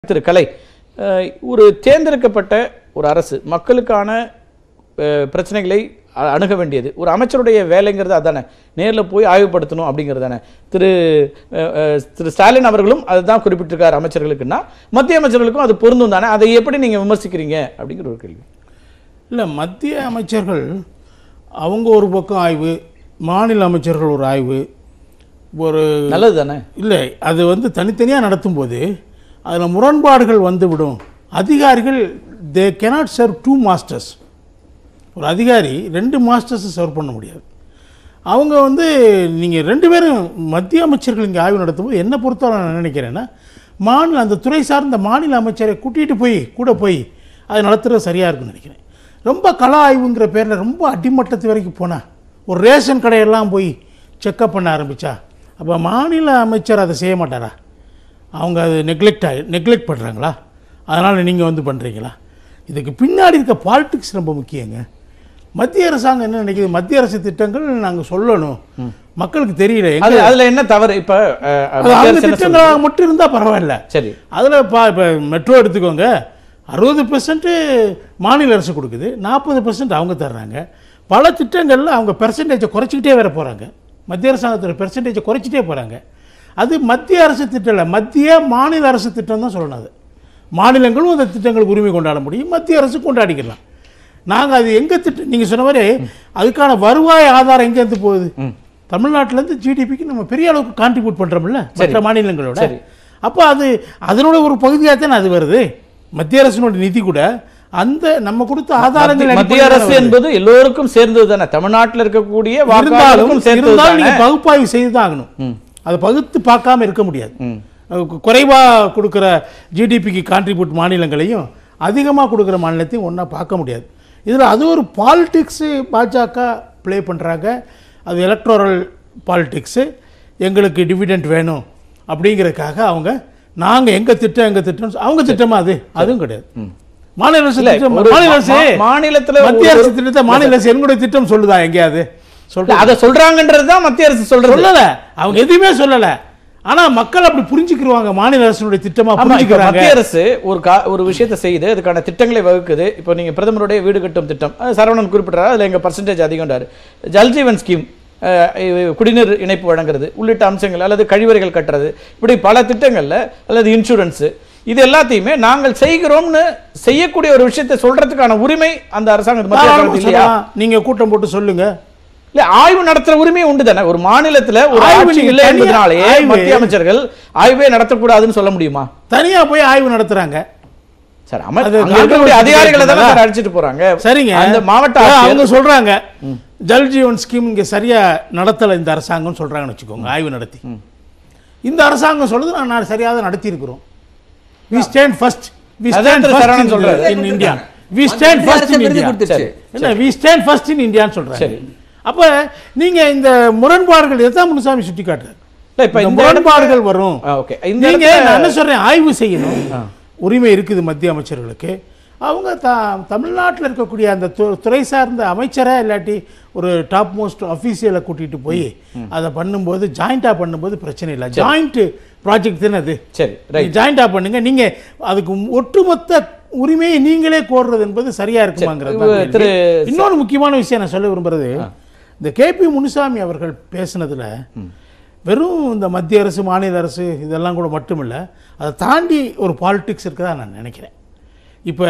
திரு கலை அஹ், ஒரு தேர்ந்தெடுக்கப்பட்ட ஒரு அரசு மக்களுக்கான அஹ், பிரச்சனைகளை அ- அணுக வேண்டியது ஒரு அமைச்சருடைய வேலைங்கிறது அதானே நேர்ல போய் ஆய்வுபடுத்தணும் அப்படிங்கிறது தானே திரு அஹ், அஹ், திரு ஸ்டாலின் அவர்களும் அதுதான் குறிப்பிட்டிருக்கார் அமைச்சர்களுக்குன்னா மத்திய அமைச்சர்களுக்கும் அது பொருந்தும் தானே அதை எப்படி நீங்க விமர்சிக்கிறீங்க அப்படிங்கிற ஒரு கேள்வி இல்லை மத்திய அமைச்சர்கள் அவங்க ஒரு பக்கம் ஆய்வு மாநில அமைச்சர்கள் ஒரு ஆய்வு ஒரு நல்லது தானே இல்லை அது வந்து தனித்தனியாக நடத்தும்போது அதில் முரண்பாடுகள் வந்துவிடும் அதிகாரிகள் they cannot serve to masters ஒரு அதிகாரி ரெண்டு மாஸ்டர்ஸை சர்வ் பண்ண முடியாது அவங்க வந்து நீங்கள் ரெண்டு பேரும் மத்திய அமைச்சர்கள் இங்கே ஆய்வு நடத்தும்போது என்ன பொறுத்தவரை நான் நினைக்கிறேன்னா மாநில அந்த துறை சார்ந்த மாநில அமைச்சரை கூட்டிகிட்டு போய் கூட போய் அதை நடத்துறது சரியாக இருக்கும்னு நினைக்கிறேன் ரொம்ப கள ஆய்வுங்கிற பேரில் ரொம்ப அடிமட்டத்து வரைக்கும் போனால் ஒரு ரேஷன் கடையெல்லாம் போய் செக்கப் பண்ண ஆரம்பித்தா அப்போ மாநில அமைச்சர் அதை செய்ய மாட்டாரா அவங்க அது நெக்லெக்ட் ஆகி நெக்லெக்ட் பண்ணுறாங்களா அதனால் நீங்கள் வந்து பண்ணுறீங்களா இதுக்கு பின்னாடி இருக்க பாலிடிக்ஸ் ரொம்ப முக்கியங்க மத்திய அரசாங்கம் என்ன நினைக்குது மத்திய அரசு திட்டங்கள் நாங்கள் சொல்லணும் மக்களுக்கு தெரியல எங்க- அது அதுல என்ன தவறு இப்ப அஹ், அது மத்திய அவங்க அரசு என்ன திட்டங்களாக மட்டும் இருந்தால் பரவாயில்ல சொல்லுது? சரி அதில் பா இப்போ மெட்ரோ எடுத்துக்கோங்க அறுபது பெர்சன்ட்டு மாநில அரசு கொடுக்குது நாற்பது பெர்சன்ட் அவங்க தர்றாங்க பல திட்டங்களில் அவங்க பெர்சன்டேஜை குறைச்சிக்கிட்டே வேற போகிறாங்க மத்திய அரசாங்கத்தோட பெர்சன்டேஜை குறைச்சிட்டே போகிறாங்க அது மத்திய அரசு திட்டம் இல்லை மத்திய மாநில அரசு திட்டம் தான் சொல்லணும் அது மாநிலங்களும் அந்த திட்டங்களுக்கு உரிமை கொண்டாட முடியும் மத்திய அரசு கொண்டாடிக்கலாம் நாங்கள் அது எங்கே திட்டம் நீங்கள் சொன்ன மாதிரி அதுக்கான வருவாய் ஆதாரம் எங்கேருந்து போகுது தமிழ்நாட்டிலேருந்து ஜிடிபிக்கு நம்ம பெரிய அளவுக்கு கான்ட்ரிபியூட் பண்ணுறோம்ல மற்ற மாநிலங்களோட சரி. அப்போ அது அதனோட ஒரு பகுதியாக தானே அது வருது மத்திய அரசினோட நிதி கூட அந்த நம்ம கொடுத்த ஆதாரங்கள் மத்திய அடிப்படையில அரசு வருது. என்பது எல்லோருக்கும் சேர்ந்தது தானே தமிழ்நாட்டில் இருக்கக்கூடிய இருந்தாலும் வாக்காளர்களுக்கும் சேர்ந்தது இருந்தாலும் தானே நீங்க பகுப்பாய்வு செய்து தான் ஆகணும் அதை பகுத்து பார்க்காம இருக்க முடியாது குறைவாக கொடுக்குற ஜிடிபிக்கு கான்ட்ரிபியூட் மாநிலங்களையும் அதிகமாக கொடுக்குற மாநிலத்தையும் ஒன்றா பார்க்க முடியாது இதில் அது ஒரு பாலிடிக்ஸு பாஜக ப்ளே பண்ணுறாங்க அது எலக்ட்ரோரல் பாலிடிக்ஸு எங்களுக்கு டிவிடெண்ட் வேணும் அப்படிங்கிறதுக்காக அவங்க நாங்கள் எங்கள் திட்டம் எங்கள் திட்டம் அவங்க திட்டமா அது அதுவும் கிடையாது மாநில அரசு இல்ல, திட்டம் ஒரு மாநில அரசு மா- மாநிலத்துல மத்திய ஒரு- அரசு திட்டத்தை மாநில அரசு என்னுடைய திட்டம் சொல்லுதா எங்கேயாவது சொல்ல இல்ல, அதை சொல்றாங்கன்றது தான் மத்திய அரசு சொல்றது சொல்லல அவங்க எதுவுமே சொல்லல ஆனா மக்கள் அப்படி புரிஞ்சுக்கிருவாங்க மாநில அரசினுடைய திட்டமா ஆமா இப்ப புரிஞ்சுக்கிறாங்க மத்திய அரசு ஒரு கா- ஒரு விஷயத்தை செய்யுது அதுக்கான திட்டங்களை வகுக்குது இப்போ நீங்க பிரதமருடைய வீடு கட்டும் திட்டம் அது சரவணன் குறிப்பிட்டாரு அதுல எங்க பர்சன்டேஜ் அதிகம்ன்றாரு ஜல்ஜீவன் ஸ்கீம் அஹ், இ- குடிநீர் இணைப்பு வழங்குறது உள்ளிட்ட அம்சங்கள் அல்லது கழிவறைகள் கட்டுறது இப்படி பல திட்டங்கள்ல அல்லது இன்சூரன்ஸ் இது எல்லாத்தையுமே நாங்கள் செய்கிறோம்னு செய்யக்கூடிய ஒரு விஷயத்தை சொல்றதுக்கான உரிமை அந்த அரசாங்கம் மத்திய தாராளமா அரசாங்கத்துக்கு இல்லையா சொல்லலாம். நீங்க கூட்டம் போட்டு சொல்லுங்க இல்ல ஆய்வு நடத்துற உரிமை உண்டு தானே ஒரு மாநிலத்துல ஒரு ஆய்வு ஆட்சி நீங்க இல்லை தனியா- என்பதனாலேயே ஆய்வு- மத்திய அமைச்சர்கள் ஆய்வே நடத்தக்கூடாதுன்னு சொல்ல முடியுமா தனியா போய் ஆய்வு நடத்துறாங்க சார் அமர் அது அங்க இருக்கக்கூடிய காங்கிரஸ் அதிகாரிகளை தானே கேட்குதா? சார் அடிச்சிட்டு போறாங்க சரிங்க அந்த மாவட்ட அதான் ஆட்சியர் அவங்க சொல்றாங்க ஜல் ஜீவன் ஸ்கீம் இங்க சரியா நடத்தல இந்த அரசாங்கம் சொல்றாங்கன்னு வச்சுக்கோங்க ஆய்வு நடத்தி இந்த அரசாங்கம் சொல்லுது நான் நான் சரியாக தான் நடத்தி இருக்கிறோம் வி ஸ்டாண்ட் ஃபர்ஸ்ட் வி அதான் ஸ்டாண்ட் திரு ஃபர்ஸ்ட் சரவணன் சொல்றாரு. In India we stand first in India கொடுத்துருச்சு என்ன வி ஸ்டாண்ட் ஃபர்ஸ்ட் இன் இந்தியான்னு சொல்றாங்க சரி. அப்ப நீங்க இந்த முரண்பாடுகள் எதான் முனுசாமி சுட்டி காட்டுறாரு இல்ல, இப்ப இந்த இந்த முரண்பாடுகள் வரும் ஆ, ஓகே இந்த நீங்க இடத்துல- நான் என்ன சொல்றேன் ஆய்வு செய்யணும் உரிமை இருக்குது மத்திய அமைச்சர்களுக்கு அவங்க த தமிழ்நாட்டில் இருக்கக்கூடிய அந்த து- துறை சார்ந்த அமைச்சரை இல்லாட்டி ஒரு டாப் மோஸ்ட் அஃபீஷியலை கூட்டிட்டு போய் அதை பண்ணும்போது ஜாயிண்டாக பண்ணும்போது பிரச்சனை இல்லை ஜாயிண்ட் ப்ராஜெக்ட் தானே அது சரி ரைட் ஜாயிண்டாக பண்ணுங்க நீங்க அதுக்கு ஒட்டுமொத்த உரிமையை நீங்களே கோர்றது என்பது சரியா இருக்குமாங்கிறது தான் சரி, கேள்வி. திரு- இன்னொரு முக்கியமான விஷயம் நான் சொல்ல விரும்புறது இந்த கேபி முனுசாமி அவர்கள் பேசுனதுல வெறும் இந்த மத்திய அரசு மாநில அரசு இதெல்லாம் கூட மட்டுமில்ல அதை தாண்டி ஒரு பாலிடிக்ஸ் இருக்கதா நான் நினைக்கிறேன் இப்போ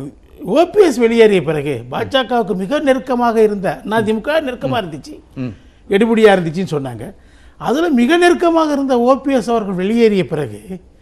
ஓபிஎஸ் வெளியேறிய பிறகு பாஜகவுக்கு மிக நெருக்கமாக இருந்த அதிமுக நெருக்கமாக இருந்துச்சு எடுபடியாக இருந்துச்சுன்னு சொன்னாங்க அதில் மிக நெருக்கமாக இருந்த ஓபிஎஸ் அவர்கள் வெளியேறிய பிறகு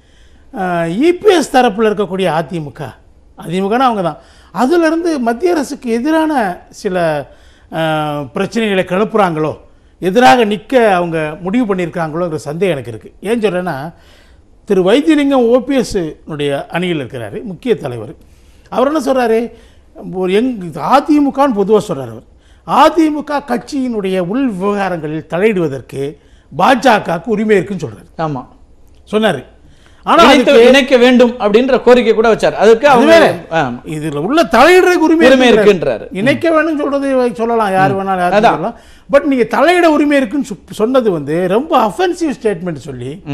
இபிஎஸ் தரப்பில் இருக்கக்கூடிய அதிமுக அதிமுகனா அவங்க தான் அதிலிருந்து மத்திய அரசுக்கு எதிரான சில அஹ், பிரச்சனைகளை கிளப்புறாங்களோ எதிராக நிற்க அவங்க முடிவு பண்ணியிருக்காங்களோங்கிற சந்தேகம் எனக்கு இருக்குது ஏன் சொல்கிறேன்னா திரு வைத்தியலிங்கம் ஓபிஎஸ் உடைய அணியில் இருக்கிறாரு முக்கிய தலைவர் அவர் என்ன சொல்கிறாரு ஒரு எங் அதிமுகன்னு பொதுவாக சொல்கிறார் அவர் அதிமுக கட்சியினுடைய உள் விவகாரங்களில் தலையிடுவதற்கு பாஜகவுக்கு உரிமை இருக்குன்னு சொல்கிறார் ஆமா சொன்னார் ஆனா இணைத்து- அதுக்கு இணைக்க வேண்டும் அப்படின்ற கோரிக்கை கூட வச்சார் அதுக்கு அது அவங்க வேற. ஆமா. இதுல உள்ள தலையிடுறதுக்கு உரிமை உரிமை இருக்குன்றாரு. இருக்குன்றாரு. இணைக்க வேணும் சொல்றது சொல்லலாம் யார் வேணாலும் யார் அதான். சொல்லலாம் பட் நீங்க தலையிட உரிமை இருக்குன்னு சொ- சொன்னது வந்து ரொம்ப அஃபென்சிவ் ஸ்டேட்மெண்ட் சொல்லி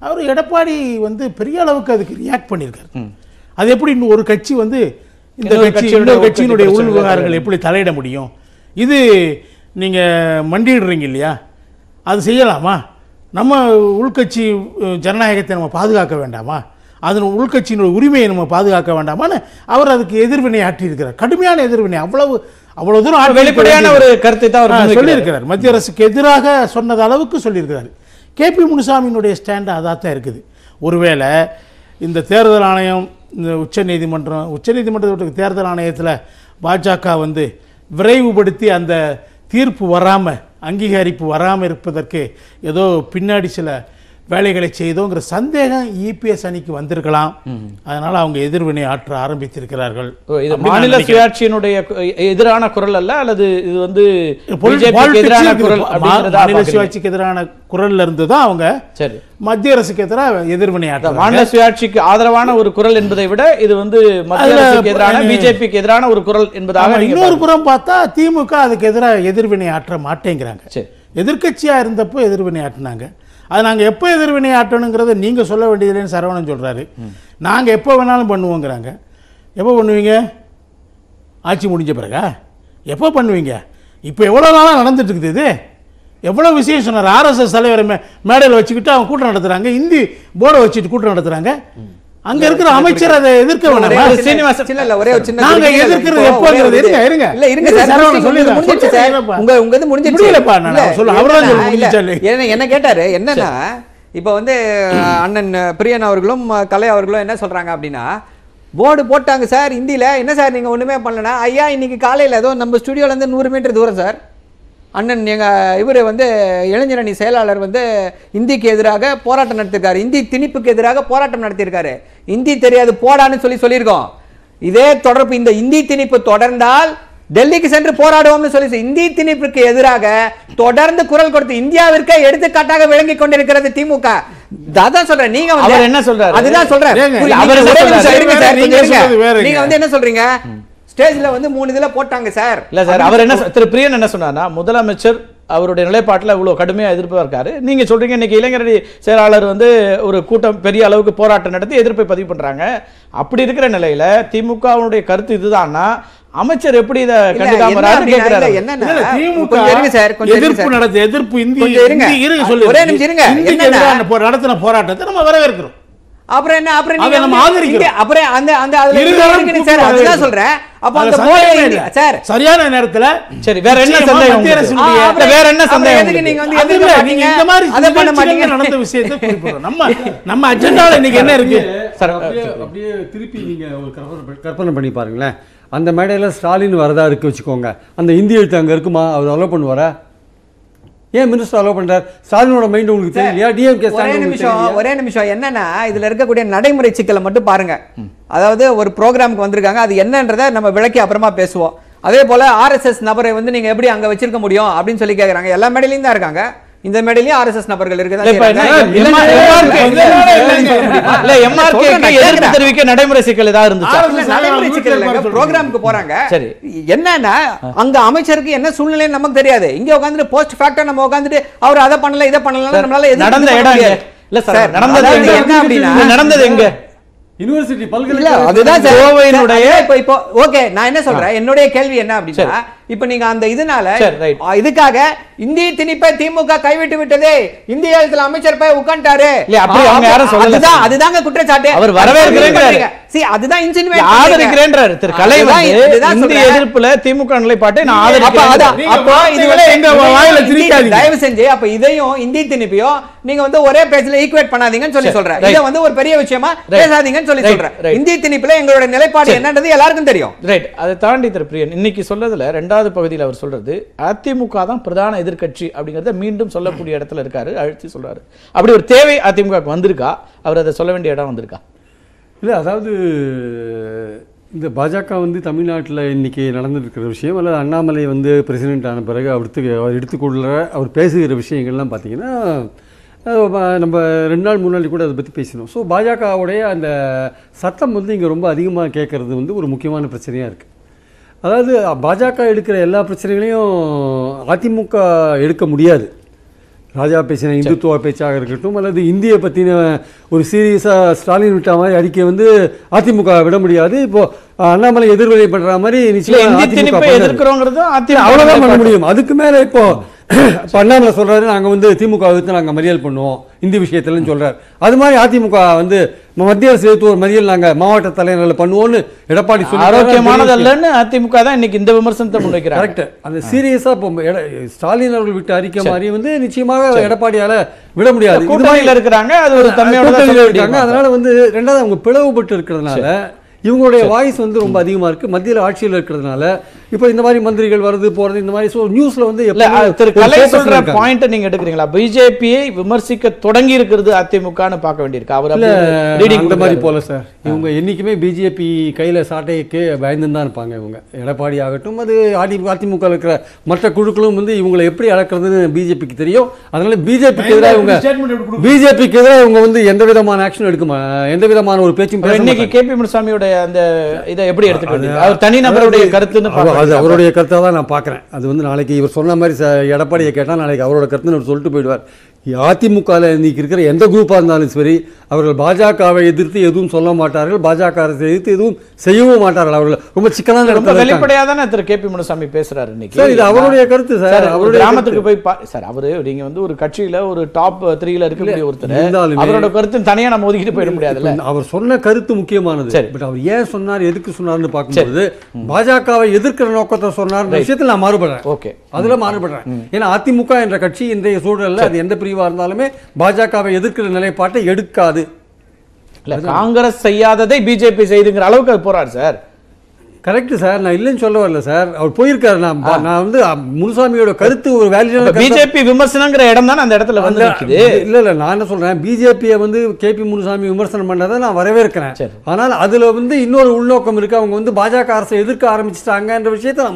அவர் எடப்பாடி வந்து பெரிய அளவுக்கு அதுக்கு ரியாக்ட் பண்ணியிருக்காரு அது எப்படி இன்னும் ஒரு கட்சி வந்து இந்த இன்னொரு கட்சி கட்சியோட இன்னொரு உட்கட்சி கட்சியினுடைய உள் பிரச்சனைகளை விவகாரங்கள் எப்படி தலையிட முடியும் இது நீங்க மண்டியிடுறீங்க இல்லையா அது செய்யலாமா நம்ம உள்கட்சி அஹ், ஜனநாயகத்தை நம்ம பாதுகாக்க வேண்டாமா அதன் உள்கட்சியினுடைய உரிமையை நம்ம பாதுகாக்க வேண்டாமான்னு அவர் அதுக்கு எதிர்வினை ஆற்றியிருக்கிறார் கடுமையான எதிர்வினை அவ்வளவு அவ்வளவு தூரம் ஆற்றி வெளிப்படையான ஒரு கருத்தை தான் அவர் ஆ, முன்வைக்கிறார். சொல்லியிருக்கிறார் மத்திய அரசுக்கு எதிராக சொன்னது அளவுக்கு சொல்லியிருக்கிறார் கேபி முனுசாமியினுடைய ஸ்டாண்டு அதாக தான் இருக்குது ஒருவேளை இந்த தேர்தல் ஆணையம் இந்த உச்சநீதிமன்றம் உச்சநீதிமன்றத்துக்கு தேர்தல் ஆணையத்தில் பாஜக வந்து விரைவுபடுத்தி அந்த தீர்ப்பு வராமல் அங்கீகரிப்பு வராமல் இருப்பதற்கு ஏதோ பின்னாடி சில வேலைகளை செய்தோங்கிற சந்தேகம் இபிஎஸ் அணிக்கு வந்திருக்கலாம் அதனால அவங்க எதிர்வினை ஆற்ற ஆரம்பித்திருக்கிறார்கள் ஓ, இது அப்படின்னு நான் மாநில நினைக்கிறேன். சுயாட்சியினுடைய கு- எதிரான குரல் அல்ல அல்லது இது வந்து பொல்- BJP க்கு politics எதிரான இருக்குது. குரல் மா- அப்படிங்கிறதா மாநில பார்க்கறீங்க? சுயாட்சிக்கு எதிரான குரல்ல இருந்து தான் அவங்க சரி மத்திய அரசுக்கு எதிராக எதிர்வினை ஆற்றாங்க மாநில சுயாட்சிக்கு ஆதரவான ஒரு குரல் என்பதை விட இது வந்து மத்திய அதுல அரசுக்கு எதிரான ப- பிஜேபிக்கு எதிரான ஒரு குரல் என்பதாக ஆமா, நீங்க இன்னொரு புறம் பார்த்தா திமுக அதுக்கு எதிராக எதிர்வினை ஆற்ற மாட்டேங்கிறாங்க சரி எதிர்க்கட்சியா இருந்தப்போ எதிர்வினை ஆற்றினாங்க அது நாங்க எப்போ எதிர்வினை ஆற்றணுங்கிறத நீங்க சொல்ல வேண்டியதுலன்னு சரவணன் சொல்றாரு நாங்க எப்போ வேணாலும் பண்ணுவோங்கிறாங்க எப்போ பண்ணுவீங்க ஆட்சி முடிஞ்ச பிறகா எப்போ பண்ணுவீங்க இப்போ எவ்வளோ நாளாக நடந்துட்டு இருக்குது இது எவ்வளோ விஷயம் சொன்னார் ஆர்எஸ்எஸ் தலைவரை மே மேடையில் வச்சுக்கிட்டு அவங்க கூட்டம் நடத்துறாங்க இந்தி போர்டை வச்சுட்டு கூட்டம் நடத்துறாங்க அங்க இருக்கிற அமைச்சர் அதை எதிர்க்க ஒரே வேணாமா ஒரு சின்ன- சீனிவாசன். சின்ன இல்ல, ஒரே ஒரு சின்ன நாங்க குறிப்பு. எதிர்க்கிறது இப்போ எப்போங்கிறது ஒரே ஒரு இருங்க, இது. இருங்க. இல்ல, இருங்க இருங்க, சார், சரவணன் முடிஞ்சிருச்சு, சொல்லிடுறேன். முடிஞ்சிருச்சு சார். சொல்லிடுறேன்ப்பா. உங்க உங்க இது முடிஞ்சிருச்சு. முடியலப்பா, நான் இல்ல, சொல்ல- அவர்தான் என்னன்னா, சொல்ல இல்ல, முடிஞ்சிருச்சு. என்ன என்ன கேட்டாரு என்னன்னா இப்போ வந்து அண்ணன் பிரியன் அவர்களும் கலை அவர்களும் என்ன சொல்றாங்க அப்படின்னா போர்டு போட்டாங்க சார் இந்தியில என்ன சார் நீங்க ஒண்ணுமே பண்ணலனா ஐயா இன்னைக்கு காலையில ஏதோ நம்ம ஸ்டுடியோல இருந்து நூறு மீட்டர் தூரம் சார் அண்ணன் எங்க இவர் வந்து இளைஞரணி செயலாளர் வந்து இந்திக்கு எதிராக போராட்டம் நடத்திருக்காரு இந்தி திணிப்புக்கு எதிராக போராட்டம் நடத்தியிருக்காரு இந்தி தெரியாது போடான்னு சொல்லி சொல்லியிருக்கோம் இதே தொடர்பு இந்த இந்தி திணிப்பு தொடர்ந்தால் டெல்லிக்கு சென்று போராடுவோம்னு சொல்லி இந்தி திணிப்புக்கு எதிராக தொடர்ந்து குரல் கொடுத்து இந்தியாவிற்கே எடுத்துக்காட்டாக விளங்கி கொண்டிருக்கிறது திமுக அதான் சொல்றேன் நீங்க வந்து அவர் என்ன சொல்றாரு? அதுதான் சொல்றேன் ஏங்க, புரிய- அவர் நீங்க என்ன ஒரே நிமிஷம் சொல்றாரு? இருங்க சார், நீங்க கொஞ்சம் இருங்க. சொல்றது வேறங்க. நீங்க வந்து என்ன சொல்றீங்க ஸ்டேஜ்ல வந்து மூணு இதுல போட்டாங்க சார் இல்ல சார் அவர் என்ன சொ- திரு பிரியன் என்ன சொன்னார்னா முதலமைச்சர் அவருடைய நிலைப்பாட்டில் இவ்வளவு கடுமையா எதிர்ப்பா இருக்காரு நீங்க சொல்றீங்க இன்னைக்கு இளைஞரணி செயலாளர் வந்து ஒரு கூட்டம் பெரிய அளவுக்கு போராட்டம் நடத்தி எதிர்ப்பை பதிவு பண்றாங்க அப்படி இருக்கிற நிலையில திமுகவுடைய கருத்து இதுதான்னா அமைச்சர் எப்படி இதை இல்ல, கண்டுக்காம என்ன வராருன்னு அப்படின்னா, கேட்கிறாரு இல்ல, என்னன்னா, இல்ல, திமுக கொஞ்சம் இருங்க சார், கொஞ்சம் இருங்க எதிர்ப்பு சார். நடத்த எதிர்ப்பு இந்தி கொஞ்சம் இருங்க. இந்தி- இருங்க சொல்லு ஒரே நிமிஷம் இருங்க. இந்திக்கு என்னன்னா- எதிரான போ- நடத்தின போராட்டத்தை நம்ம வரவேற்கிறோம் அப்புறம் என்ன அப்புறம் அதை நீங்க நம்ம வந்து ஆதரிக்கிறோம். இங்க- அப்புறம் அந்த அந்த அதுல இருதரப்பு இருக்குன்னு சார் கூட்டு அதுதான் வரவேற்கிறோம். சொல்றேன் அப்ப அதுல அந்த சந்தேகமே போர்டு இல்ல. சார் சரியான நேரத்துல சரி வேற என்ன நிச்சயமா சந்தேகம் மத்திய உங்களுக்கு? அரசினுடைய- ஆ, அப்புறம் வேற என்ன அப்புறம் சந்தேகம் எதுக்கு உங்களுக்கு? நீங்க வந்து அது எதிர்க்க இல்ல, மாட்டீங்க? நீங்க இந்த மாதிரி அதை பண்ண நிகழ்ச்சிகள்ல மாட்டீங்க. நடந்த விஷயத்தை குறிப்பிடுறோம் நம்ம நம்ம அஜெண்டால இன்னைக்கு என்ன இருக்கு சார் அப்படியே அப்படியே திருப்பி நீங்கள் ஒரு கற்பனை பண்ணி- கற்பனை பண்ணி பாருங்களேன் அந்த மேடையில் ஸ்டாலின் வரதா இருக்கு வச்சுக்கோங்க அந்த இந்தி எழுத்து அங்கே இருக்குமா அவர் அலோவ் பண்ணுவாரா ஏன் மினிஸ்டர் அலோவ் பண்றார் ஸ்டாலினோட மைண்ட் உங்களுக்கு தெரியலையா டிஎம்கே ஒரே நிமிஷம் ஒரே நிமிஷம் என்னன்னா இதுல இருக்கக்கூடிய நடைமுறை சிக்கலை மட்டும் பாருங்க அதாவது ஒரு ப்ரோக்ராமுக்கு வந்திருக்காங்க அது என்னன்றதை நம்ம விளக்கி அப்புறமா பேசுவோம் அதே போல ஆர்எஸ்எஸ் நபரை வந்து நீங்க எப்படி அங்க வச்சிருக்க முடியும் அப்படின்னு சொல்லி கேக்குறாங்க எல்லா மேடையிலயும் தான் இருக்காங்க இந்த மேடையிலயும் ஆர்எஸ்எஸ் நபர்கள் இல்ல, இப்ப என்ன, இருக்குதான் இல்ல, MRK இல்ல, இல்ல, இல்ல, இல்ல, MRK க்கு சொல்றேன், நான் எதிர்ப்பு கேக்குறேன். தெரிவிக்க நடைமுறை சிக்கல் ஏதாவது இருந்துச்சா ஆர் இல்ல, நடைமுறை சிக்கல் இல்லைங்க. ப்ரோக்ராமுக்கு போறாங்க சரி. என்னன்னா அங்க அமைச்சருக்கு என்ன சூழ்நிலைன்னு நமக்கு தெரியாது இங்க உட்காந்துட்டு போஸ்ட் ஃபேக்டர் நம்ம உட்காந்துட்டு அவர் அதை பண்ணல இதை பண்ணல நம்மளால எதுவும் நடந்த பண்ண இடம் எங்க முடியாது. இல்ல சார் சார், நடந்தது அதாவது எங்க என்ன அப்படின்னா இல்ல, நடந்தது எங்க யூனிவர்சிட்டி இல்ல பல்கலைக்கழக அதுதான் சார். கோவையினுடைய- சார், இப்போ இப்போ ஓகே நான் என்ன சொல்றேன் என்னுடைய கேள்வி என்ன அப்படின்னா இப்போ நீங்க அந்த இதனால சரி, right. ஆ, இதுக்காக இந்திய திணிப்பை திமுக கைவிட்டு விட்டது இந்திய எழுத்துல அமைச்சர் போய் உட்கார்ந்தாரு இல்ல, அப்படி அவங்க யாரும் சொல்லல அதுதான் சார். அதுதாங்க குற்றச்சாட்டு அவர் வரவேற்கிறேங்கிறாரு. See, அதுதான் insinuate ஆதரிக்கிறேன்றாரு திரு கலை அதுதான் வந்து இதுதான் இந்திய சொல்றேன். எதிர்ப்புல திமுக நிலைப்பாட்டை நான் அப்ப ஆதரிக்கிறேன் அதான், நீங்க அப்போ இது வார்த்தைகளை வந்து எங்க இதையும் வாயில இந்தி- திணிக்காதீங்க. தயவு செஞ்சு அப்ப இதையும் இந்தி திணிப்பையும் நீங்க வந்து ஒரே பேஜ்ல ஈக்குவேட் பண்ணாதீங்கன்னு சொல்லி சரி, சொல்றேன் right. இதை வந்து ஒரு பெரிய விஷயமா Right. பேசாதீங்கன்னு சொல்லி Right, சொல்றேன் right. இந்தி திணிப்புல எங்களோட நிலைப்பாடு சரி. என்னன்றது எல்லாருக்கும் தெரியும் ரைட் அதை தாண்டி திரு பிரியன் இன்னைக்கு சொல்றதுல ரெண்டாவது பகுதியில் அவர் சொல்றது அதிமுக தான் பிரதான எதிர்க்கட்சி அப்படிங்கறத மீண்டும் சொல்லக்கூடிய இடத்துல இருக்காரு அழுத்தி சொல்றாரு அப்படி ஒரு தேவை அதிமுகவுக்கு வந்திருக்கா அவர் அதை சொல்ல வேண்டிய இடம் வந்திருக்கா இல்லை அதாவது இந்த பாஜக வந்து தமிழ்நாட்டில் இன்னைக்கு நடந்துருக்கிற விஷயம் அல்லது அண்ணாமலை வந்து பிரசிடென்ட் ஆன பிறகு அடுத்து அவர் எடுத்துக்கொள்ள அவர் பேசுகிற விஷயங்கள்லாம் பார்த்தீங்கன்னா அஹ், ப- நம்ம ரெண்டு நாள் முன்னாடி கூட அதை பற்றி பேசினோம் ஸோ பாஜகவுடைய அந்த சத்தம் வந்து இங்கே ரொம்ப அதிகமாக கேட்குறது வந்து ஒரு முக்கியமான பிரச்சனையாக இருக்குது அதாவது பாஜக எடுக்கிற எல்லா பிரச்சனைகளையும் அதிமுக எடுக்க முடியாது ராஜா பேசின இந்துத்துவ பேச்சாக இருக்கட்டும் அல்லது இந்தியை பற்றின ஒரு சீரியஸாக ஸ்டாலின் விட்ட மாதிரி அறிக்கை வந்து அதிமுக விட முடியாது இப்போ அண்ணாமலை எதிர்வினை பண்ற மாதிரி இல்ல நிச்சயமா இந்தி அதிமுக திணிப்பை பண்ணாது. எதிர்க்கிறோங்கிறது இல்ல, அதிமுக அவ்வளவுதான் பண்ண நிலைப்பாடு. முடியும் அதுக்கு மேல இப்போ இப்போ அண்ணாமலை சொல்றாரு நாங்க வந்து திமுக வித்து நாங்க மறியல் பண்ணுவோம் இந்தி விஷயத்துலன்னு சொல்றாரு அது மாதிரி அதிமுக வந்து மத்திய அரசு எடுத்து ஒரு மறியல் நாங்க மாவட்ட தலைவர்கள் பண்ணுவோம்னு எடப்பாடி சொல்லி ஆரோக்கியமானது அல்லன்னு அதிமுக தான் இன்னைக்கு இந்த விமர்சனத்தை முன்வைக்கிறாங்க கரெக்ட் அந்த சீரியஸா இப்போ எட- ஸ்டாலின் அவர்கள் விட்டு அறிக்கை மாதிரி வந்து நிச்சயமாக எடப்பாடியால விட முடியாது இது மாதிரி கூட்டணியில இருக்கிறாங்க அது ஒரு தன்மையோட தான் கூட்டணியில சொல்ல இருக்காங்க முடியும். அதனால வந்து ரெண்டாவது அவங்க பிளவுபட்டு இருக்கிறதுனால இவங்களுடைய வாய்ஸ் வந்து ரொம்ப அதிகமா இருக்கு மத்தியில ஆட்சியில் இருக்கிறதுனால இப்போ இந்த மாதிரி மந்திரிகள் வருது போறது இந்த மாதிரி ஸோ நியூஸ்ல வந்து இல்ல எப்பவுமே அது திரு ஒரு கலை focus ல சொல்ற இருக்காங்க. பாயிண்ட் நீங்க எடுக்கிறீங்களா பிஜேபியை விமர்சிக்க தொடங்கி இருக்கிறது அதிமுகன்னு பார்க்க வேண்டியிருக்கு அவர் இல்ல ரீடிங் அந்த மாதிரி போல சார் இவங்க என்னைக்குமே பிஜேபி கையில சாட்டைக்கு பயந்து தான் இருப்பாங்க இவங்க எடப்பாடி ஆகட்டும் அது அடி அதிமுக இருக்கிற மற்ற குழுக்களும் வந்து இவங்களை எப்படி அளக்கிறதுன்னு பிஜேபிக்கு தெரியும் அதனால பிஜேபிக்கு எதிராக இவங்க statement எப்படி கொடுக்க- பிஜேபிக்கு எதிராக இவங்க வந்து எந்த விதமான ஆக்ஷன் எடுக்க மா- எந்த விதமான ஒரு பேச்சும் பேச இன்னைக்கு மாட்டாங்க. கே பி முனுசாமியோட அந்த இதை எப்படி எடுத்துக்கிட்டு அவர் தனிநபருடைய கருத்துன்னு அவ- அது பார்க்கறீங்களா? அவருடைய கருத்தை தான் நான் பார்க்குறேன் அது வந்து நாளைக்கு இவர் சொன்ன மாதிரி ச- எடப்பாடியை கேட்டால் நாளைக்கு அவரோட கருத்துன்னு அவர் சொல்லிட்டு போயிடுவார் அதிமுகவில் இன்னைக்கு இருக்கிற எந்த குரூப்பாக இருந்தாலும் சரி அவர்கள் பாஜகவை எதிர்த்து எதுவும் சொல்ல மாட்டார்கள் பாஜக அரசை எதிர்த்து எதுவும் செய்யவும் மாட்டார்கள் அவர்கள் ரொம்ப சிக்கலான ரொம்ப இடத்துல இருக்காங்க. வெளிப்படையா தானே திரு கே பி முனுசாமி பேசுறாரு இன்னைக்கு சார் இது அவருடைய கருத்து சார் சார், ஒரு அவருடைய கிராமத்துக்கு போய் பா- சார் அவரு நீங்க வந்து ஒரு கட்சியில ஒரு டாப் த்ரீல இருக்கக்கூடிய ஒருத்தர் இருந்தாலுமே- அவரோட கருத்து தனியா நம்ம ஒதுக்கிட்டு போயிட முடியாதுல்ல இப்ப அவர் சொன்ன கருத்து முக்கியமானது சரி. பட் அவர் ஏன் சொன்னார் எதுக்கு சொன்னார்னு பார்க்கும்போது பாஜகவை எதிர்க்கிற நோக்கத்தை சொன்னார் விஷயத்தில் நான் மாறுபடுறேன் ஓகே அதுல மாறுபடுறேன் ஏன்னா அதிமுக என்ற கட்சி இன்றைய சூழல்ல அது எந்த பிரிவா இருந்தாலுமே பாஜகவை எதிர்க்கிற நிலைப்பாட்டை எடுக்காது இல்ல காங்கிரஸ் செய்யாததை பிஜேபி செய்துங்கிற அளவுக்கு அது போறாரு சார் கரெக்ட் சார் நான் இல்லைன்னு சொல்ல வரல சார் அவர் போயிருக்காரு நான் பா- நான் வந்து அ, முனுசாமியோட கருத்து ஒரு வேல்யூ பிஜேபி விமர்சனங்கிற இடம் தானே அந்த இடத்துல வந்து நிக்குது இல்ல இல்ல நான் என்ன சொல்றேன் பிஜேபியை வந்து கேபி முனுசாமி விமர்சனம் பண்ணதை நான் வரவேற்கிறேன் சரி. ஆனால் அதுல வந்து இன்னொரு உள்நோக்கம் இருக்கு அவங்க வந்து பாஜக அரசை எதிர்க்க ஆரம்பிச்சிட்டாங்கன்ற விஷயத்தை நான்